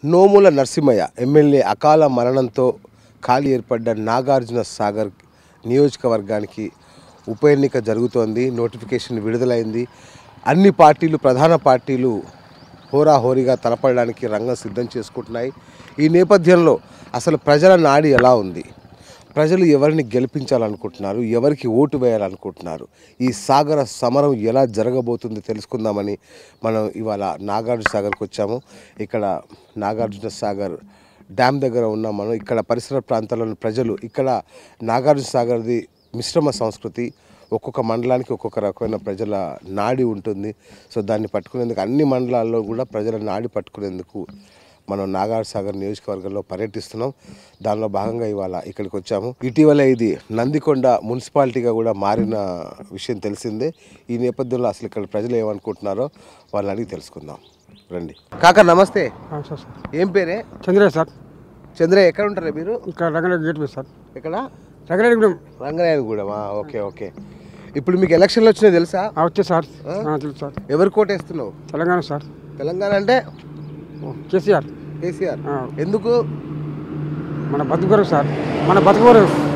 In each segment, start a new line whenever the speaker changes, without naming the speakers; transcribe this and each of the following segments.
నోముల Narasimhaiah MLA అకాల మరణంతో ఖాళీ ఏర్పడ్డ నాగార్జున సాగర్ నియోజకవర్గానికి ఉప ఎన్నిక జరుగుతోంది నోటిఫికేషన్ విడుదలైంది అన్ని పార్టీలు ప్రధాన పార్టీలు హోరాహోరీగా తలపడడానికి రంగం సిద్ధం చేసుకుంటున్నాయి ఈ నేపథ్యంలో అసలు ప్రజల నాడి ఎలా ఉంది ప్రజలు ఎవరిని గెలిపించాలనుకుంటున్నారు ఎవరికి ఓటు వేయాలనుకుంటున్నారు ఈ సాగర సమరం ఎలా జరగబోతుంది తెలుసుకుందామని మనం ఇవాళ నాగార్జున సాగర్కి వచ్చాము ఇక్కడ నాగార్జున సాగర్ డ్యామ్ దగ్గర ఉన్నాం మనం ఇక్కడ పరిసర ప్రాంతాల్లోని ప్రజలు ఇక్కడ నాగార్జున సాగర్ది మిశ్రమ సంస్కృతి ఒక్కొక్క మండలానికి ఒక్కొక్క రకమైన ప్రజల నాడి ఉంటుంది సో దాన్ని పట్టుకునేందుకు అన్ని మండలాల్లో కూడా ప్రజల నాడి పట్టుకునేందుకు మనం నాగార్ సాగర్ నియోజకవర్గంలో పర్యటిస్తున్నాం దానిలో భాగంగా ఇవాళ ఇక్కడికి వచ్చాము ఇటీవల ఇది నందికొండ మున్సిపాలిటీగా కూడా మారిన విషయం తెలిసిందే ఈ నేపథ్యంలో అసలు ఇక్కడ ప్రజలు ఏమనుకుంటున్నారో వాళ్ళని అడిగి తెలుసుకుందాం రండి కాక నమస్తే
ఆ, సార్ సార్
ఏం పేరే
చంద్రయ్య సార్
చంద్ర ఎక్కడ ఉంటారా మీరు
ఇక్కడ రంగనాథ్ గేట్ మీద సార్
ఎక్కడ
రంగనాథగూడెం
రంగనాయనగూడమా ఓకే ఓకే ఇప్పుడు మీకు ఎలక్షన్లు వచ్చినాయి తెలుసా
ఆ, వచ్చే సార్ ఆ, తెలుసు సార్
ఎవరు కోటేస్తున్నావు
తెలంగాణ సార్
తెలంగాణ అంటే
ఓ, కేసీఆర్
కేసీఆర్
ఆ,
ఎందుకు
మన బతుకు సార్ మన బతుకు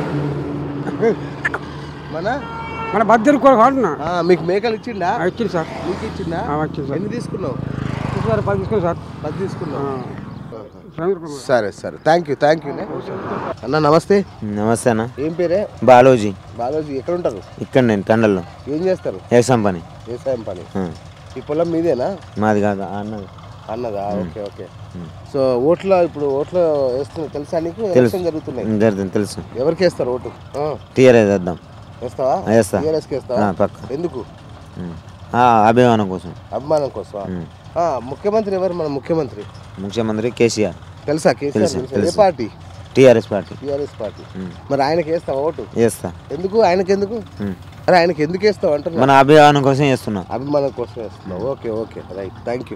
మన
మన బతుకు కొరకు అంటున్నా
ఆ, మీకు మేకలు ఇచ్చిండా
ఆ, ఇచ్చింది సార్
నీకు ఇచ్చిందా
ఆ, వచ్చింది సార్
ఎన్ని తీసుకున్నావు
తీసుకున్నారు పది తీసుకోండి సార్
పది
ఆ,
తీసుకున్నావు
రంగు రూపాయలు.
సరే సరే థ్యాంక్ యూ థ్యాంక్ యూ అన్న నమస్తే
నమస్తే అన్న
ఏం పేరే
బాలోజీ
బాలాజీ ఎక్కడ ఉంటారు
ఇక్కడ నేను తండల్లో
ఏం చేస్తారు
వ్యవసాయం పని
వ్యవసాయం పని
ఆ,
ఈ పొలం మీదేనా
మాది కాదు ఆ అన్నది
అన్నదా ఓకే ఓకే
ఉమ్.
సో ఓట్ల ఇప్పుడు ఓట్లు వేస్తున్నా తెలుసా నీకు ఎలక్షన్ జరుగుతున్నాయి
ఉమ్, జరుగుతుంది తెలుసు
ఎవరికి వేస్తారు ఓటు ఆ,
టీఆర్ఎస్ వేద్దాం
వేస్తావా
ఆ, వేస్తా
టీఆర్ఎస్కి వేస్తావా
ఆ, పక్క
ఎందుకు
ఉమ్. ఆ, అభిమానం కోసం
అభిమానం కోసం
ఉమ్.
ముఖ్యమంత్రి ఎవరు మన ముఖ్యమంత్రి
ముఖ్యమంత్రి కేసీఆర్
తెలుసా కేసీఆర్
తెలుసు,
తెలుసా? ఏ
తెలుసు.
Party
TRS party
TRS party
um.
మరి ఆయనకి వేస్తావా ఓటు
వేస్తా
ఎందుకు ఆయనకి ఎందుకు
ఉమ్.
అరే ఆయనకి ఎందుకు వేస్తావు అంటున్నా
మన అభిమానం కోసం వేస్తున్నా
అభిమానం కోసం వేస్తున్నావు okay okay right thank you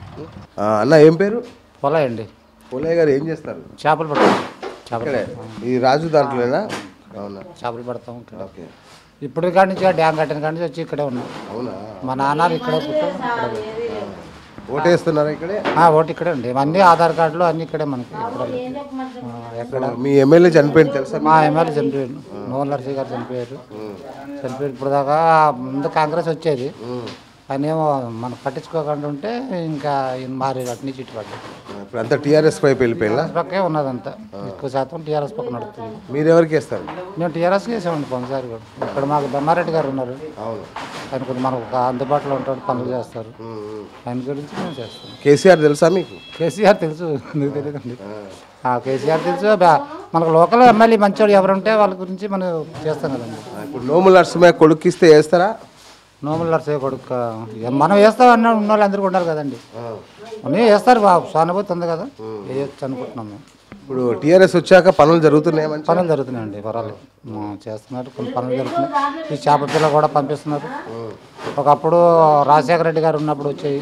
అన్న ఏం పేరు
పొలాయి అండి
పోలయ్య గారు ఏం చేస్తారు
చేపలు పడతాం చేపలు
ఇక్కడే ఈ రాజు దాంట్లోనా అవునా
చేపలు పడతాం ఇక్కడ
ఓకే
ఇప్పుడు కాడి నుంచి ఆ డ్యామ్ కట్టిన కాడి నుంచి వచ్చి ఇక్కడే ఉన్నాం
అవునా
మా నాన్నలు ఇక్కడే పుట్టాం ఇక్కడే పెరిగాం.
ఓటేస్తున్నారా ఇక్కడే
ఆ, ఓటు ఇక్కడే అండి అన్ని ఆధార్ కార్డులు అన్ని ఇక్కడే మనకి ఇక్కడ ఆ, ఎక్కడ
మీ ఎమ్మెల్యే చనిపోయింది తెలుసా
మా ఎమ్మెల్యే చనిపోయారు నోవల్ నర్సీ గారు చనిపోయారు చనిపోయారు ఇప్పుడు దాకా ముందు కాంగ్రెస్ వచ్చేది ఆయన ఏమో మనం పట్టించుకోకుండా ఉంటే ఇంకా ఈయన మారి అటు నుంచి ఇటు పడ్డాడు
ఇప్పుడు అంతా టీఆర్ఎస్ వైపు వెళ్ళిపోయిందా
పక్కే ఉన్నదంతా ఎక్కువ శాతం టీఆర్ఎస్ పక్క నడుస్తుంది
మీరు ఎవరికి వేస్తారు
మేము టీఆర్ఎస్ చేసామండి పోయినసారి కూడా ఇక్కడ మాకు బొమ్మారెడ్డి గారు ఉన్నారు
అవును
ఆయన కొంచెం మనకు ఒక అందుబాటులో ఉంటాడు పనులు చేస్తారు ఆయన గురించి మేము చేస్తాం
కేసీఆర్ తెలుసా మీకు
కేసీఆర్ తెలుసు ఎందుకు తెలియదండి ఆ, కేసీఆర్ తెలుసు బా- మనకు లోకల్ ఎమ్మెల్యే మంచోడు ఎవరుంటే వాళ్ళ గురించి మనం చేస్తాం కదండి
ఆ, ఇప్పుడు నోముల నరసింహయ్య కొడుకు ఇస్తే వేస్తారా
నోములు నర్సే కొడుకు ఇక మనం వేస్తాం అన్న ఉన్న వాళ్ళు అందరికీ ఉండాలి కదండి అన్నీ వేస్తారు బాబు సానుభూతి ఉంది కదా వేయచ్చు అనుకుంటున్నాం మేము
ఇప్పుడు టీఆర్ఎస్ వచ్చాక పనులు జరుగుతున్నాయి మంచి
పనులు జరుగుతున్నాయండి పర్వాలేదు ఆ, చేస్తున్నారు కొన్ని పనులు జరుగుతున్నాయి ఈ చేప పిల్ల కూడా పంపిస్తున్నారు ఒకప్పుడు రాజశేఖర రెడ్డి గారు ఉన్నప్పుడు వచ్చాయి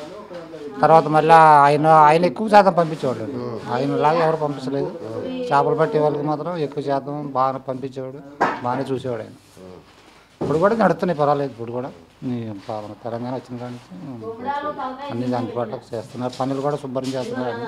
తర్వాత మళ్ళీ ఆయన ఆయన ఎక్కువ శాతం పంపించేవాడు ఆయనలాగా ఎవరు పంపించలేదు చేపలు పట్టే వాళ్ళకి మాత్రం ఎక్కువ శాతం బాగా పంపించేవాడు బాగానే చూసేవాడు ఆయన ఇప్పుడు కూడా నడుస్తున్నాయి పర్వాలేదు ఇప్పుడు కూడా ఈ పా- మన తెలంగాణ వచ్చిన కాడి నుంచి అన్ని అందుబాటులోకి చేస్తున్నారు పనులు కూడా శుభ్రం చేస్తున్నారు అన్ని.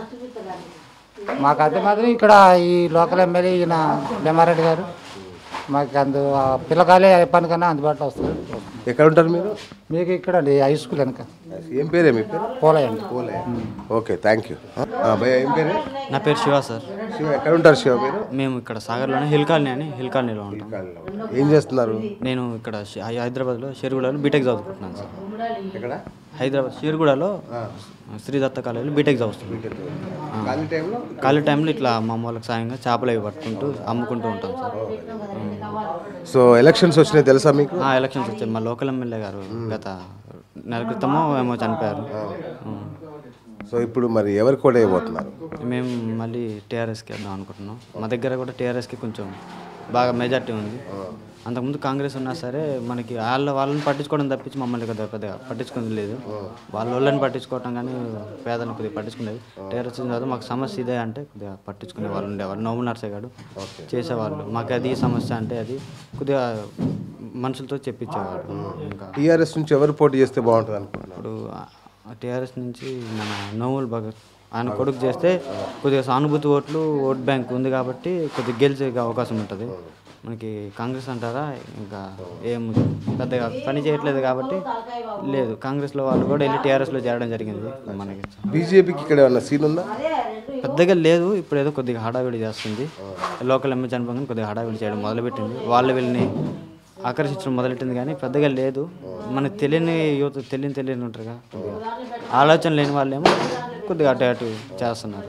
మాకు అదే మాత్రం ఇక్కడ ఈ లోకల్ ఎమ్మెల్యే ఈయన భీమారెడ్డి గారు మాకు అందు ఆ పిల్లకాయలే ఏ పనికన్నా అందుబాటులో వస్తారు
ఎక్కడ ఉంటారు మీరు
మీకు ఇక్కడ అండి హై స్కూల్ వెనక
ఏం పేరే మీ పేరు
పోలేయండి
ఓకే థ్యాంక్ యూ భయ్య ఏం పేరే
నా పేరు శివ సార్
శివ ఎక్కడ ఉంటారు శివ మీరు
మేము ఇక్కడ సాగర్లోనే హిల్ కాలనీ అని హిల్ కాలనీలో ఉంటాం
ఏం చేస్తున్నారు
నేను ఇక్కడ షి- హై- హైదరాబాద్లో షేర్గూడలో బీటెక్ చదువుకుంటున్నాను సార్
ఎక్కడ
హైదరాబాద్ షేర్గూడలో శ్రీదత్త కాలేజీలో బీటెక్ చదువుతున్నాను
ఖాళీ టైంలో
ఖాళీ టైంలో ఇట్లా మా అమ్మ వాళ్ళకి సాయంగా చేపలు అవి పట్టుకుంటూ అమ్ముకుంటూ ఉంటాం సార్
సో ఎలక్షన్స్ వచ్చినాయి తెలుసా మీకు
ఆ ఎలక్షన్స్ వచ్చాయి మా లోకల్ ఎమ్మెల్యే గారు గత నెల క్రితమో ఏమో చనిపోయారు ఉమ్.
సో ఇప్పుడు మరి ఎవరికి కూడా ఇవ్వబోతున్నారు
మేము మళ్ళీ టీఆర్ఎస్కి వేద్దాం అనుకుంటున్నాం మా దగ్గర కూడా టీఆర్ఎస్కి కొంచెం బాగా మెజార్టీ ఉంది అంతకుముందు కాంగ్రెస్ ఉన్నా సరే మనకి వాళ్ళ వాళ్ళని పట్టించుకోవడం తప్పించి మమ్మల్ని కొద్దిగా పెద్దగా పట్టించుకునేది లేదు వాళ్ళ వాళ్ళని పట్టించుకోవటం కానీ పేదలను కొద్దిగా పట్టించుకునేది టీఆర్ఎస్ వచ్చిన తర్వాత మాకు సమస్య ఇదే అంటే కొద్దిగా పట్టించుకునే వాళ్ళు ఉండేవాళ్ళు నవ్వు నర్సేగాడు చేసేవాళ్ళు మాకు అది ఈ సమస్య అంటే అది కొద్దిగా మనుషులతో చెప్పించేవాడు ఇంకా
టీఆర్ఎస్ నుంచి ఎవరు పోటీ చేస్తే బాగుంటుంది అనుకుంటున్నారు
ఇప్పుడు టీఆర్ఎస్ నుంచి మన నవ్వులు భగత్ ఆయన కొడుకు చేస్తే కొద్దిగా సానుభూతి ఓట్లు ఓట్ బ్యాంక్ ఉంది కాబట్టి కొద్దిగా గెలిచే అవకాశం ఉంటుంది మనకి కాంగ్రెస్ అంటారా ఇంకా ఏం పెద్దగా పని చేయట్లేదు కాబట్టి లేదు కాంగ్రెస్లో వాళ్ళు కూడా వెళ్ళి టీఆర్ఎస్లో చేరడం జరిగింది మనకి
బీజేపీకి ఇక్కడ ఏమన్నా సీన్ ఉందా
పెద్దగా లేదు ఇప్పుడు ఏదో కొద్దిగా హడావిడి చేస్తుంది లోకల్ ఎమ్మె చనిపోగానే కొద్దిగా హడావిడి చేయడం మొదలుపెట్టింది వాళ్ళు వీళ్ళని ఆకర్షించడం మొదలెట్టింది కానీ పెద్దగా లేదు మనకు తెలియని యువత తెలియని తెలియని ఉంటారుగా కొద్దిగా ఆలోచన లేని వాళ్ళేమో కొద్దిగా అటు అటు చేస్తున్నారు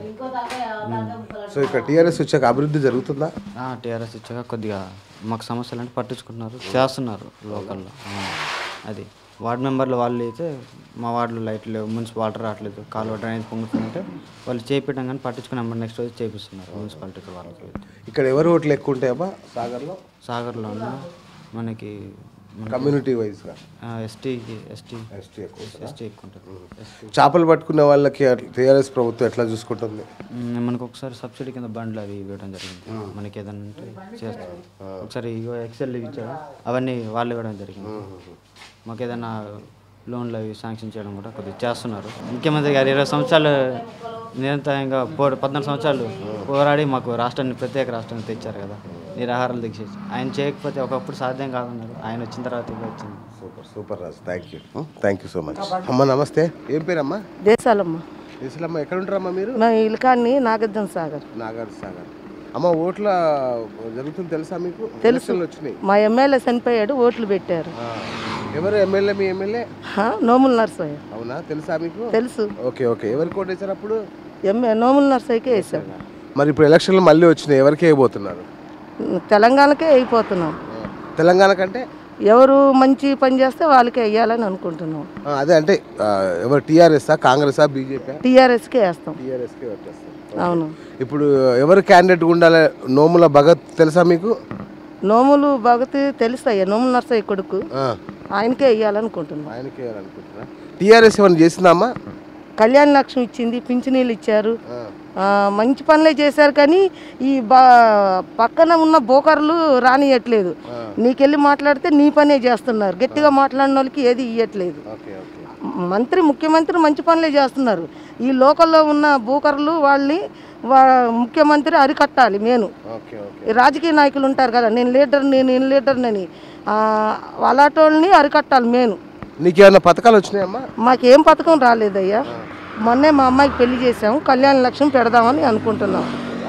సో ఇక్కడ టీఆర్ఎస్ వచ్చాక అభివృద్ధి జరుగుతుందా
టీఆర్ఎస్ ఇచ్చాక కొద్దిగా మాకు సమస్యలు అంటే పట్టించుకుంటున్నారు చేస్తున్నారు లోకల్లో ఆ, అది వార్డు మెంబర్లు వాళ్ళు అయితే మా వార్డులో లైట్లు లేవు మున్సిపల్ వాటర్ రావట్లేదు కాలువ డ్రైనేజ్ పొంగుతుందంటే వాళ్ళు చేపించడం కానీ పట్టించుకుని అమ్మ నెక్స్ట్ రోజు చేపిస్తున్నారు మున్సిపాలిటీ వాళ్ళకి
ఇక్కడ ఎవరు ఓట్లు ఎక్కువ ఉంటాయమ్మా సాగర్లో
సాగర్లో ఉన్న మనకి
కమ్యూనిటీ వైజ్గా
ఎస్టీకి ఎస్టీ
ఎస్టీ ఎక్కువ
ఎస్టీ ఎక్కువ ఉంటుంది ఎస్టీ
చేపలు పట్టుకునే వాళ్ళకి టీఆర్ఎస్ ప్రభుత్వం ఎట్లా చూసుకుంటుంది
మ్మ్, మనకు ఒకసారి సబ్సిడీ కింద బండ్లు అవి ఇవ్వడం జరిగింది మనకి ఏదైనా ఉంటే చేస్తాం ఒకసారి ఇగో ఎక్సెల్ ఇచ్చారు అవన్నీ వాళ్ళు ఇవ్వడం జరిగింది మాకు ఏదైనా లోన్లు అవి శాంక్షన్ చేయడం కూడా కొద్దిగా చేస్తున్నారు ముఖ్యమంత్రి గారు ఇరవై సంవత్సరాలు నిరంతరంగా పో పద్నాలుగు సంవత్సరాలు పోరాడి మాకు రాష్ట్రాన్ని ప్రత్యేక రాష్ట్రాన్ని తెచ్చారు కదా నిరాహారాలు దీక్ష చేసి. ఆయన చేయకపోతే ఒకప్పుడు సాధ్యం కాదన్నారు ఆయన వచ్చిన తర్వాత ఇది వచ్చింది
super super Raju thank you thank you so much అమ్మ నమస్తే ఏం పేరమ్మా
దేశాలమ్మ
దేశలమ్మ ఎక్కడ ఉంటారమ్మా మీరు
మా ఇల్కాన్ని నాగార్జున సాగర్
నాగార్ సాగర్ అమ్మ ఓట్ల జరుగుతుంది తెలుసా మీకు
తెలుసు
ఎలక్షన్లు వచ్చినాయి
మా ఎమ్మెల్యే చనిపోయాడు ఓట్లు పెట్టారు
ఆ. ఎవరు ఎమ్మెల్యే మీ ఎమ్మెల్యే
హా, నోముల నర్సయ్య
అవునా తెలుసా మీకు
తెలుసు
ఓకే ఓకే ఎవరికి కోటేశారు అప్పుడు
ఎమ్మె నోముల నర్సయ్యకే వేసాం
మరి ఇప్పుడు ఎలక్షన్లు మళ్ళీ వచ్చినాయి ఎవరికి వేయబోతున్నారు
తెలంగాణకే అయిపోతున్నాం
తెలంగాణ కంటే
ఎవరు మంచి పని చేస్తే వాళ్ళకే వేయాలని అనుకుంటున్నాం
ఆ, అదే అంటే ఆ, ఎవరు టీఆర్ఎస్ఆ కాంగ్రెసా బీజేపీ
టీఆర్ఎస్కే వేస్తాం
టీఆర్ఎస్కి వచ్చేస్తారు
అవును
ఇప్పుడు ఎవరు క్యాండిడేట్ ఉండాలి నోముల భగత్ తెలుసా మీకు
నోములు భగతి తెలుస్తాయ్యా నోముల నర్సయ్య కొడుకు
ఆ,
ఆయనకే వేయాలనుకుంటున్నాం
ఆయనకి వేయాలనుకుంటున్నా టీఆర్ఎస్ ఏమైనా చేసిందామా
కళ్యాణ లక్ష్మి ఇచ్చింది పింఛనీళ్ళు ఇచ్చారు
ఆ,
ఆ, మంచి పనులే చేశారు కానీ ఈ బా పక్కన ఉన్న బోకర్లు రానియట్లేదు నీకెళ్ళి మాట్లాడితే నీ పనే చేస్తున్నారు గట్టిగా మాట్లాడిన వాళ్ళకి ఏది ఇవ్వట్లేదు
ఓకే ఓకే
మంత్రి ముఖ్యమంత్రి మంచి పనులే చేస్తున్నారు ఈ లోకల్లో ఉన్న బోకర్లు వాళ్ళని వా ముఖ్యమంత్రి అరికట్టాలి మేను
ఓకే ఓకే
ఈ రాజకీయ నాయకులు ఉంటారు కదా నేను లీడర్ని నేను లీడర్నని ఆ, అలాంటి వాళ్ళని అరికట్టాలి మేను
నీకేమైనా పథకాలు వచ్చినాయమ్మా
మాకేం పథకం రాలేదయ్యా మొన్నే మా అమ్మాయికి పెళ్లి చేసాము కళ్యాణ లక్ష్యం పెడదామని అనుకుంటున్నాం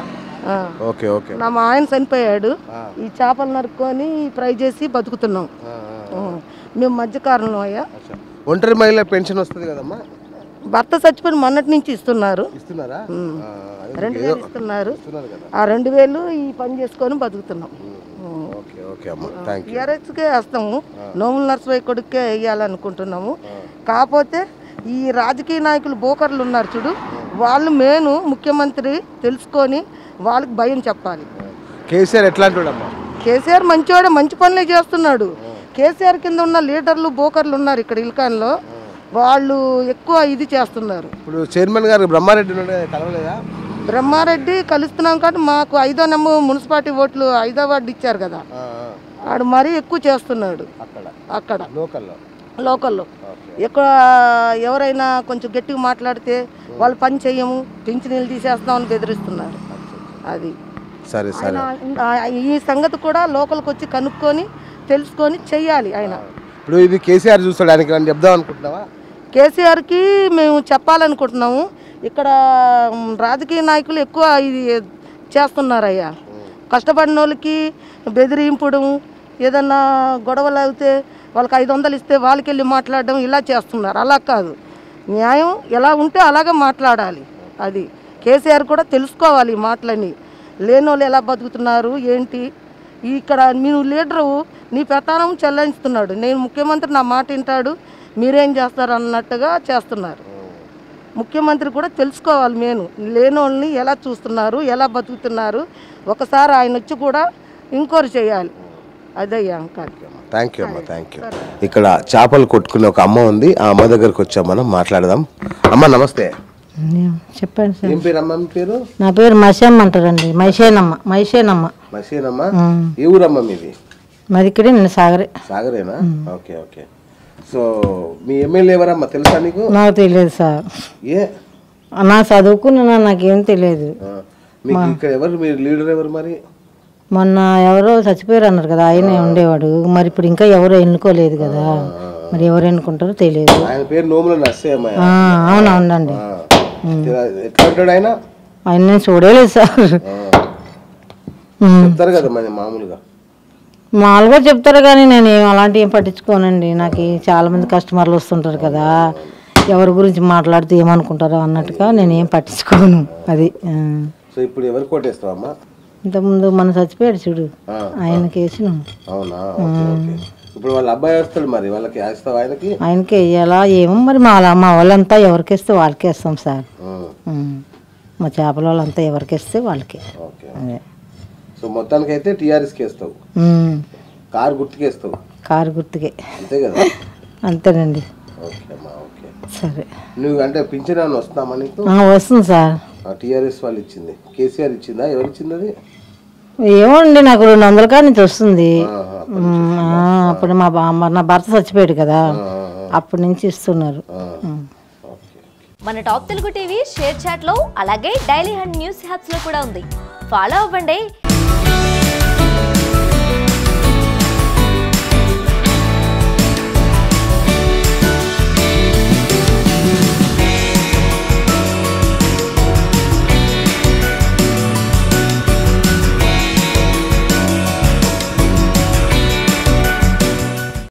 ఆ.
ఓకే ఓకే
నా మా ఆయన చనిపోయాడు ఈ చేపలు నరుక్కొని ఫ్రై చేసి బతుకుతున్నాం
ఆ, ఆ.
ఆ. మేము మధ్యకాలంలో అయ్యా
అచ్చా. ఒంటరి మహిళ పెన్షన్ వస్తుంది కదమ్మా
భర్త చచ్చిపోయిన మొన్నటి నుంచి ఇస్తున్నారు
ఇస్తున్నారా ఆ, అదే
రెండు
ఏదో
వేలు ఇస్తున్నారు
ఇస్తున్నారు కదా
ఆ రెండు వేలు ఈ పని చేసుకొని బతుకుతున్నాం
ఓకే ఓకే అమ్మా థ్యాంక్ యూ
టీఆర్ఎస్కే వేస్తాము నోముల నర్సరాయ్ కొడుకే వేయాలనుకుంటున్నాము కాకపోతే ఈ రాజకీయ నాయకులు బోకర్లు ఉన్నారు చూడు వాళ్ళు మేను ముఖ్యమంత్రి తెలుసుకొని వాళ్ళకి భయం చెప్పాలి
కేసీఆర్ ఎట్లాంటి వాడమ్మా
కేసీఆర్ మంచివాడే మంచి పనులే చేస్తున్నాడు కేసీఆర్ కింద ఉన్న లీడర్లు బోకర్లు ఉన్నారు ఇక్కడ ఇల్కాన్లో వాళ్ళు ఎక్కువ ఇది చేస్తున్నారు
ఇప్పుడు చైర్మన్ గారు బ్రహ్మారెడ్డి ఉన్నాడు కదా, కలవలేదా
బ్రహ్మారెడ్డి కలుస్తున్నాం కాబట్టి మాకు ఐదో నెంబర్ మున్సిపాలిటీ ఓట్లు ఐదో వార్డు ఇచ్చారు కదా
ఆ, ఆ,
ఆడు మరీ ఎక్కువ చేస్తున్నాడు
అక్కడ
అక్కడ
లోకల్లో
లోకల్లో ఇక్కడ ఎవరైనా కొంచెం గట్టిగా మాట్లాడితే వాళ్ళు పని చెయ్యము పింఛనీళ్ళు తీసేస్తామని బెదిరిస్తున్నారు అది
సరే సరే
ఆయన ఆ- ఈ సంగతి కూడా లోకల్కి వచ్చి కనుక్కొని తెలుసుకొని చెయ్యాలి ఆయన
ఇప్పుడు ఇది కేసీఆర్ చూస్తాడు ఆయనకి అని చెప్దాం అనుకుంటున్నావా
కేసీఆర్కి మేము చెప్పాలనుకుంటున్నాము ఇక్కడ మ్, రాజకీయ నాయకులు ఎక్కువ ఇది చేస్తున్నారయ్యా కష్టపడిన వాళ్ళకి బెదిరింపడం ఏదన్నా గొడవలు అయితే వాళ్ళకి ఐదు వందలు ఇస్తే వాళ్ళకి వెళ్ళి మాట్లాడడం ఇలా చేస్తున్నారు అలా కాదు న్యాయం ఎలా ఉంటే అలాగే మాట్లాడాలి అది కేసీఆర్ కూడా తెలుసుకోవాలి ఈ మాటలని లేని వాళ్ళు ఎలా బతుకుతున్నారు ఏంటి ఇక్కడ మీరు లీడరు నీ పెతానం చెల్లిస్తున్నాడు నేను ముఖ్యమంత్రి నా మాట వింటాడు మీరేం చేస్తారు అన్నట్టుగా చేస్తున్నారు ముఖ్యమంత్రి కూడా తెలుసుకోవాలి నేను లేని వాళ్ళని ఎలా చూస్తున్నారు ఎలా బతుకుతున్నారు ఒకసారి ఆయన వచ్చి కూడా ఎంక్వైరీ చేయాలి అదయ్యా ఇంకా
థ్యాంక్ యూ అమ్మా థ్యాంక్ యూ ఇక్కడ చేపలు కొట్టుకునే ఒక అమ్మ ఉంది ఆ అమ్మ దగ్గరకు వచ్చాం మనం మాట్లాడదాం అమ్మ నమస్తే
చెప్పండి సార్
ఏం పేరు అమ్మ మీ పేరు
నా పేరు మసేమ్మ అంటారండి మైసేనమ్మ మైసేనమ్మ
మసీనమ్మ ఏ ఊరమ్మ మీది
మరి ఇక్కడే నేను సాగరే
సాగరేనా ఓకే ఓకే సో మీ ఎమ్మెల్యే ఎవరమ్మా తెలుసా నీకు
నాకు తెలియదు సార్
ఏ
నా చదువుకున్నా నాకేం తెలియదు
ఆ. మీకు ఇక్కడ ఎవరు మీరు లీడర్ ఎవరు మరి
మొన్న ఎవరో చచ్చిపోయారు అన్నారు కదా ఆయనే ఉండేవాడు మరి ఇప్పుడు ఇంకా ఎవరు ఎన్నుకోలేదు కదా మరి ఎవరు ఎన్నుకుంటారో తెలియదు
ఆయన పేరు నోముల నర్సయ్యమ్మ
ఆ, అవునా ఉండండి
ఎట్లా ఉంటాడు ఆయన
ఆయన నేను చూడలేదు సార్ ఉమ్.
చెప్తారు కదా మరి మామూలుగా
మామూలుగా చెప్తారు కానీ నేను ఏం అలాంటివి ఏం పట్టించుకోనండి నాకు ఈ చాలా మంది కస్టమర్లు వస్తుంటారు కదా ఎవరి గురించి మాట్లాడితే ఏమనుకుంటారో అన్నట్టుగా నేను ఏం పట్టించుకోను అది ఆ.
సో ఇప్పుడు ఎవరు కోటేస్తావమ్మా
ఇంతకుముందు మన చచ్చిపోయాడు చూడు
ఆ.
ఆయనకి వేసినాం
అవునా ఓకే ఓకే ఇప్పుడు వాళ్ళ అబ్బాయి వస్తాడు మరి వాళ్ళకి వేస్తావు ఆయనకి
ఆయనకి వేయాలా ఏమో మరి మా మా వాళ్ళంతా ఎవరికి ఇస్తే వాళ్ళకి వేస్తాం సార్
ఉమ్,
ఉమ్. మా చేపల వాళ్ళంతా ఎవరికి ఇస్తే వాళ్ళకి
ఓకే
అదే
సో మొత్తానికి అయితే టీఆర్ఎస్కి వేస్తావు
ఉమ్.
కారు గుర్తుకేస్తావు
కారు గుర్తుకే
అంతే కదా
అంతేనండి
ఓకే అమ్మా ఓకే
సరే
నువ్వు అంటే పింఛన్ ఏమైనా వస్తామా నీకు
ఆ, వస్తుంది సార్
టీఆర్ఎస్ వాళ్ళు ఇచ్చింది కేసీఆర్ ఇచ్చిందా ఎవరు ఇచ్చింది అది
ఏమోండి నాకు రెండు వందల కాడి నుంచి వస్తుంది
ఆహా.
ఉమ్, ఆ, అప్పుడు మా బా- మా- నా భర్త చచ్చిపోయాడు కదా అప్పటి నుంచి ఇస్తున్నారు ఉమ్.
మన top Telugu TV ShareChat లో అలాగే డైలీ హండ్ న్యూస్ హ్యాప్స్ లో కూడా ఉంది ఫాలో అవ్వండి